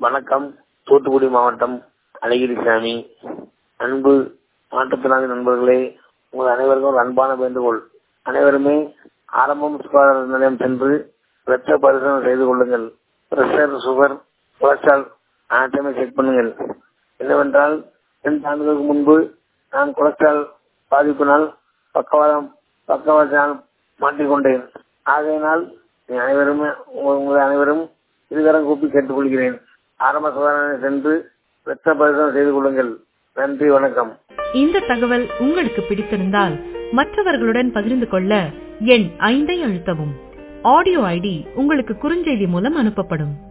வணக்கம் தூத்துக்குடி மாவட்டம் அழகிரிசாமி அன்பு மாற்றுத்திறனாளி நண்பர்களே உங்கள் அனைவருக்கும் ஒரு அன்பான வேண்டுகோள் அனைவருமே ஆரம்பம் சுகாதார நிலையம் சென்று இரத்த பரிசோதனை செய்து கொள்ளுங்கள் பிரஷர் சுகர் கொலஸ்ட்ரால் அனைத்தையுமே செக் பண்ணுங்கள் என்னவென்றால் இரண்டு ஆண்டுகளுக்கு முன்பு நான் கொலஸ்ட்ரால் பாதிப்பினால் பக்கவாதம் பக்கவாதத்தினால் மாட்டிக்கொண்டேன் ஆகையினால் நீ அனைவரும் உங்கள் அனைவரும் இருகரம் கூப்பி கேட்டுக்கொள்கிறேன் ஆரம்ப சுகாதார சென்று இரத்த பரிசோதனை செய்து கொள்ளுங்கள் நன்றி வணக்கம் இந்த தகவல் உங்களுக்கு பிடித்திருந்தால் மற்றவர்களுடன் பகிர்ந்து கொள்ள எண் ஐந்தை அழுத்தவும் ஆடியோ ஐடி உங்களுக்கு குறுஞ்செய்தி மூலம் அனுப்பப்படும்